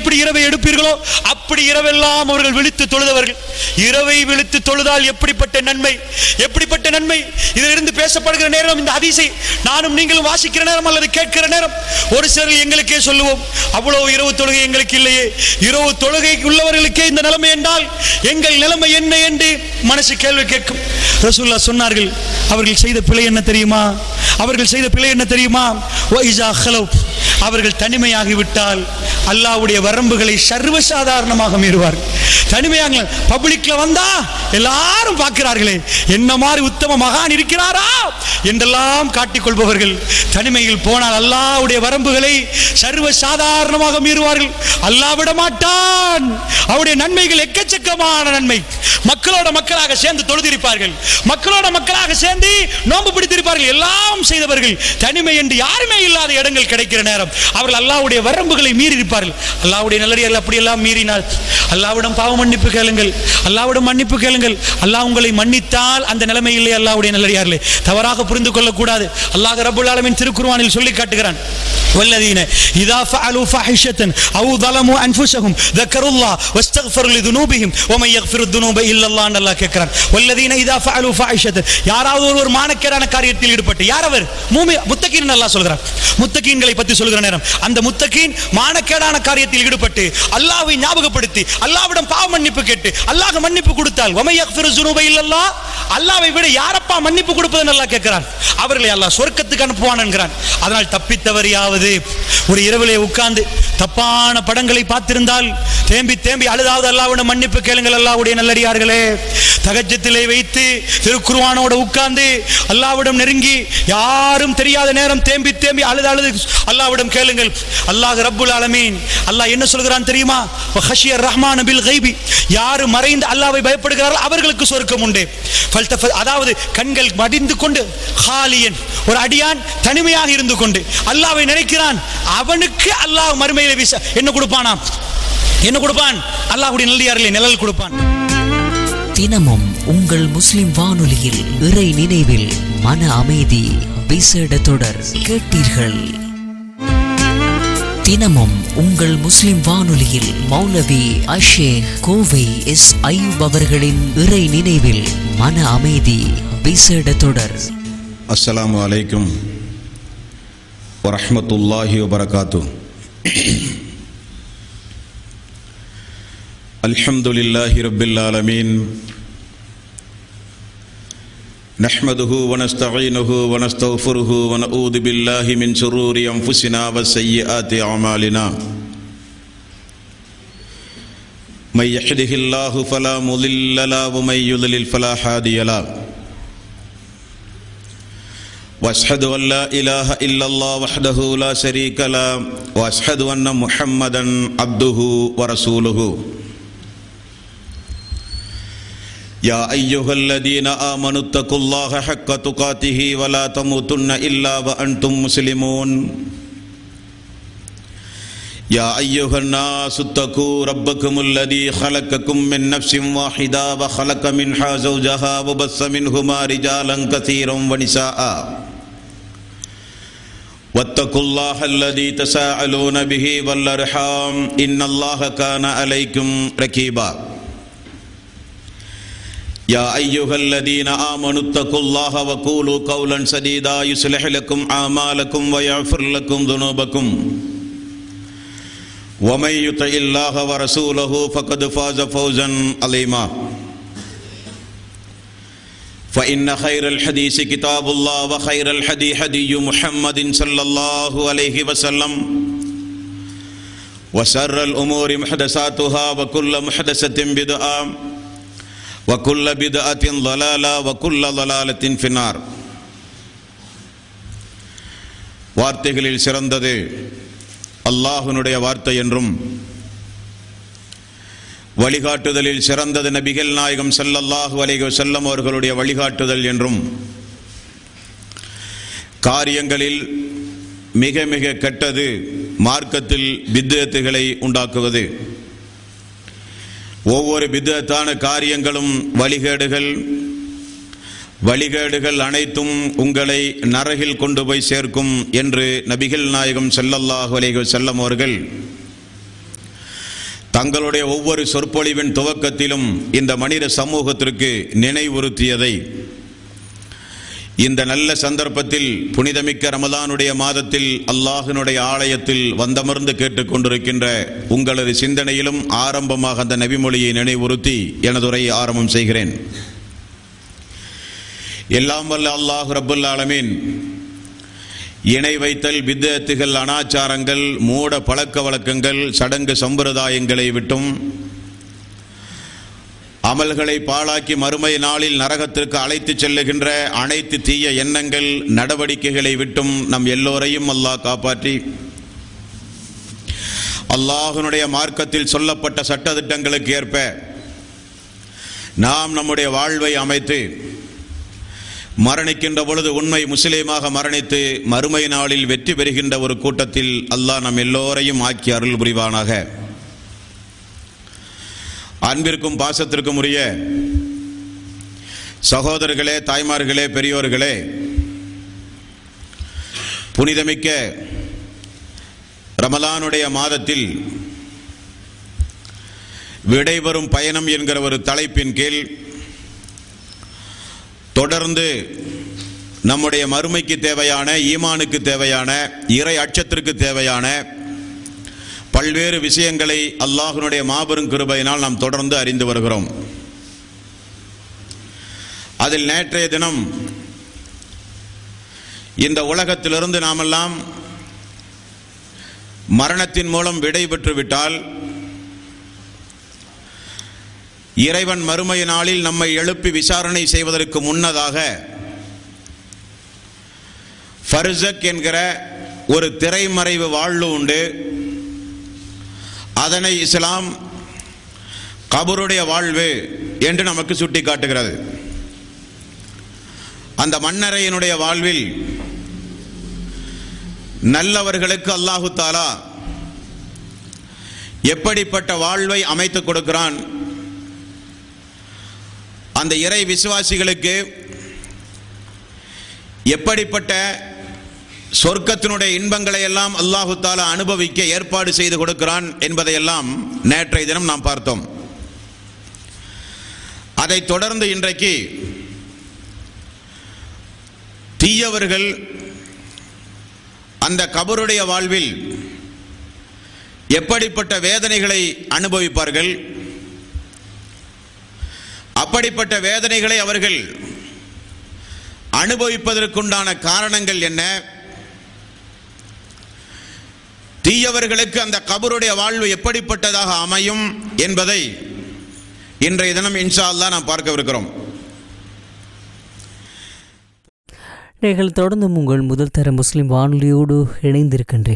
எப்படி இரவை எடுப்பீர்களோ அப்படி இரவெல்லாம் அவர்கள் விழித்து தொழுதவர்கள் இரவை விழித்து தொழுதால் எப்படிப்பட்ட நன்மை எப்படிப்பட்ட நன்மை இதிலிருந்து பேசப்படுகிற நேரம் இந்த ஹதீஸை நானும் நீங்களும் வாசிக்கிற நேரம் அல்லது கேட்கிற நேரம் ஒரு சிலர் எங்களுக்கே சொல்லுவோம் அவ்வளவு இரவு தொழுகை எங்களுக்கு இல்லையே இரவு தொழுகை உள்ளவர்களுக்கே இந்த நிலைமை என்றால் எங்கள் நிலைமை என்ன என்று மனசு கேள்வி கேட்கும் ரசூல்லா சொன்னார்கள் அவர்கள் செய்த பிழை என்ன தெரியுமா அவர்கள் செய்த பிழை என்ன தெரியுமா வைஸா ஹலவ் அவர்கள் தனிமையாகிவிட்டால் அல்லாஹ்வுடைய வரம்புகளை சர்வசாதாரணமாக மீறுவார்கள் தனிமையாக பப்ளிக்ல வந்தா எல்லாரும் பார்க்கிறார்களே என்ன மாதிரி உத்தம மகான் இருக்கிறாரா என்றெல்லாம் காட்டிக் கொள்பவர்கள் தனிமையில் போனால் அல்லாஹ்வுடைய வரம்புகளை சர்வ சாதாரணமாக மீறுவார்கள் அல்லாஹ் விட மாட்டான் அவருடைய நன்மைகள் எக்கச்சக்கமான நன்மை மக்களோட மக்களாக சேர்ந்து தொழுதிருப்பார்கள் மக்களோட மக்களாக சேர்ந்து நோன்பு பிடித்திருப்பார்கள் எல்லாம் செய்தவர்கள் தனிமை என்று யாருமே இல்லாத இடங்கள் கிடைக்கிற நேரம் அவர்கள் அல்லாஹ்வுடைய வரம்புகளை மீறி இருப்பார்கள் அல்லாஹ்வுடைய நல்லடியார்கள் அப்படியெல்லாம் மீறினால் அல்லாஹ்விடம் பாவ மன்னிப்பு கேளுங்கள் அல்லாஹ்விடம் மன்னிப்பு கேளுங்கள் அல்லாஹ் உங்களை மன்னித்தால் அந்த நிலைமையிலே அல்லாஹ்வுடைய நல்லடியார்களே தவறாக புரிந்து கொள்ளக்கூடாது அல்லாஹ் ரப்புல் ஆலமீன் திருக்குர்ஆனில் சொல்லி காட்டுகிறான் والذين إذا فعلوا فاحشة أو ظلموا أنفسهم ذكروا الله واستغفروا لذنوبهم ومن يغفر الذنوب إلا الله என்று அல்லாஹ் கேட்கிறான் والذين إذا فعلوا فاحشة யாராவது ஒருவர் மானக்கேடான காரியத்தில் ஈடுபட்டு யார் அவர் மூமி முத்தகீன் அல்லாஹ் சொல்கிறான் முத்தகீன்களை பற்றி சொல்கிற நேரம் அந்த முத்தகீன் மானக்கேடான காரியத்தில் ஈடுபட்டு அல்லாஹ்வை ஞாபகப்படுத்தி அல்லாஹ்விடம் பாவ மன்னிப்பு கேட்டு அல்லாஹ் மன்னிப்பு கொடுத்தால் ومن يغفر الذنوب إلا الله அல்லாஹ்வை விட யாரப்பா மன்னிப்பு கொடுப்பதுன்னு அல்லாஹ் கேட்கிறான் அவர்களை அல்லாஹ் சொர்க்கத்துக்கு அனுப்புவான் என்கிறான் அதனால் தப்பித்தவர் யாவது ஒரு இரவிலே உட்கார்ந்து தப்பான படங்களை பார்த்திருந்தால் தேம்பி தேம்பி அழுதாவது அல்லாஹ்விடம் மன்னிப்பு கேளுங்கள் அல்லாஹ்வுடைய நல்லடியார்களே தகஜத்திலே வைத்து திருக்குர்ஆனோட உட்கார்ந்து அல்லாஹ்விடம் நெருங்கி யாரும் தெரியாத நேரம் தேம்பி தேம்பி அழுது அழுது அல்லாஹ்விடம் கேளுங்கள் அல்லாஹ் ரப்புல் ஆலமீன் அல்லாஹ் என்ன சொல்கிறான் தெரியுமா ஹஷியர் ரஹ்மான் பில் கைபி யாரு மறைந்து அல்லாஹ்வை பயப்படுகிறார்கள் அவர்களுக்கு சொர்க்கம் உண்டு ஃபல்தஃப- அதாவது கண்கள் மடிந்து கொண்டு ஹாலியன் ஒரு அடியான் தனிமையாக இருந்து கொண்டு அல்லாஹ்வை நினைக்கிறான் அவனுக்கு அல்லாஹ் மறுமையில விச என்ன கொடுப்பானாம் என்ன கொடுப்பான் அல்லாஹ்வுடைய நல்லியாரிலே நிழல் கொடுப்பான் தினமும் உங்கள் முஸ்லிம் வானொலியில் இறை நினைவில் மன அமைதி விசேட தொடர் கேட்டீர்கள் தினமும் உங்கள் முஸ்லிம் வானொலியில் மௌலவி அஷேக் கோவை எஸ் ஐயூப் அவர்களின் இறை நினைவில் மன அமைதி விசேட தொடர் அஸ்ஸலாமு அலைக்கும் வரஹ்மத்துல்லாஹி வபரகாத்து அல்ஹம்துலில்லாஹி ரப்பில் ஆலமீன் نحمده ونستعينه ونستغفره ونعوذ بالله من شرور أنفسنا وسيئات أعمالنا من يحده الله فلا مضل له ومن يضلل فلا هادي له واشهد ان لا اله الا الله وحده لا شريك له واشهد ان محمدا عبده ورسوله يا ايها الذين امنوا اتقوا الله حق تقاته ولا تموتن الا وانتم مسلمون يا ايها الناس اتقوا ربكم الذي خلقكم من نفس واحده وخلق منها زوجها وبث منهما رجالا كثيرا ونساء واتقوا الله الذي تساءلون به والارحام ان الله كان عليكم ركيبا يا ايها الذين امنوا اتقوا الله وقولوا قولا سديدا يصلح لكم اعمالكم ويغفر لكم ذنوبكم ومن يطع الله ورسوله فقد فاز فوزا عظيما فإن خير الحديث كتاب الله وخير الحدي حدي محمد صلى الله عليه وسلم وشر الأمور محدثاتها وكل محدثة بدعة وكل بدعة ضلالة وكل ضلالة في النار வார்த்தைகளில் சிறந்தது அல்லாஹ்வினுடைய வார்த்தை என்றும் வழிகாட்டுதலில் சிறந்தது நபிகள் நாயகம் ஸல்லல்லாஹு அலைஹி வஸல்லம் அவர்களுடைய வழிகாட்டுதல் என்றும் காரியங்களில் மிக மிக கெட்டது மார்க்கத்தில் பித்தத்துகளை உண்டாக்குவது ஒவ்வொரு பித்தத்தான காரியங்களும் வழிகேடுகள் வழிகேடுகள் அனைத்தும் உங்களை நரகில் கொண்டு போய் சேர்க்கும் என்று நபிகள் நாயகம் ஸல்லல்லாஹு அலைஹி வஸல்லம் அவர்கள் தங்களுடைய ஒவ்வொரு சொற்பொழிவின் துவக்கத்திலும் இந்த மனித சமூகத்திற்கு நினைவுறுத்தியதை இந்த நல்ல சந்தர்ப்பத்தில் புனிதமிக்க ரமலானுடைய மாதத்தில் அல்லாஹினுடைய ஆலயத்தில் வந்தமர்ந்து கேட்டுக்கொண்டிருக்கின்ற உங்களது சிந்தனையிலும் ஆரம்பமாக அந்த நபிமொழியை நினைவுறுத்தி எனது உரையை ஆரம்பம் செய்கிறேன் எல்லாம் வல்ல அல்லாஹ் ரப்புல் ஆலமீன் இணை வைத்தல் வித்தத்துகள் அனாச்சாரங்கள் மூட பழக்க வழக்கங்கள் சடங்கு சம்பிரதாயங்களை விட்டும் அமல்களை பாழாக்கி மறுமை நாளில் நரகத்திற்கு அழைத்துச் செல்லுகின்ற அனைத்து தீய எண்ணங்கள் நடவடிக்கைகளை விட்டும் நம் எல்லோரையும் அல்லாஹ் காப்பாற்றி அல்லாஹ்வினுடைய மார்க்கத்தில் சொல்லப்பட்ட சட்டதிட்டங்களுக்கு ஏற்ப நாம் நம்முடைய வாழ்வை அமைத்து மரணிக்கின்ற பொழுது உண்மை முஸ்லீமாக மரணித்து மறுமை நாளில் வெற்றி பெறுகின்ற ஒரு கூட்டத்தில் அல்லாஹ் நம் எல்லோரையும் ஆக்கி அருள் புரிவானாக அன்பிற்கும் பாசத்திற்கும் உரிய சகோதரர்களே தாய்மார்களே பெரியோர்களே புனிதமிக்க ரமலானுடைய மாதத்தில் விடைபெறும் பயணம் என்கிற ஒரு தலைப்பின் கீழ் தொடர்ந்து நம்முடைய மறுமைக்கு தேவையான ஈமானுக்கு தேவையான இறை அச்சத்திற்கு தேவையான பல்வேறு விஷயங்களை அல்லாஹ்வினுடைய மாபெரும் கிருபையினால் நாம் தொடர்ந்து அறிந்து வருகிறோம் அதில் நேற்றைய தினம் இந்த உலகத்திலிருந்து நாமெல்லாம் மரணத்தின் மூலம் விடை பெற்று விட்டால் இறைவன் மறுமை நாளில் நம்மை எழுப்பி விசாரணை செய்வதற்கு முன்னதாக ஃபர்சக் என்கிற ஒரு திரைமறைவு வாழ்வு உண்டு அதனை இஸ்லாம் கபருடைய வாழ்வு என்று நமக்கு சுட்டி காட்டுகிறது அந்த மன்னரையினுடைய வாழ்வில் நல்லவர்களுக்கு அல்லாஹு தாலா எப்படிப்பட்ட வாழ்வை அமைத்துக் கொடுக்கிறான் அந்த இறை விசுவாசிகளுக்கு எப்படிப்பட்ட சொர்க்கத்தினுடைய இன்பங்களை எல்லாம் அல்லாஹு தாலா அனுபவிக்க ஏற்பாடு செய்து கொடுக்கிறான் என்பதையெல்லாம் நேற்றைய தினம் நாம் பார்த்தோம் அதைத் தொடர்ந்து இன்றைக்கு தீயவர்கள் அந்த கபருடைய வாழ்வில் எப்படிப்பட்ட வேதனைகளை அனுபவிப்பார்கள் அப்படிப்பட்ட வேதனைகளை அவர்கள் அனுபவிப்பதற்குண்டான காரணங்கள் என்ன தீயவர்களுக்கு அந்த கபருடைய வாழ்வு எப்படிப்பட்டதாக அமையும் என்பதை இன்றைய தினம் இன்ஷா அல்லாஹ் நாம் பார்க்கவிருக்கிறோம் நீங்கள் தொடர்ந்து உங்கள் முதல் தர முஸ்லிம் வானொலியோடு இணைந்திருக்கின்றீர்கள்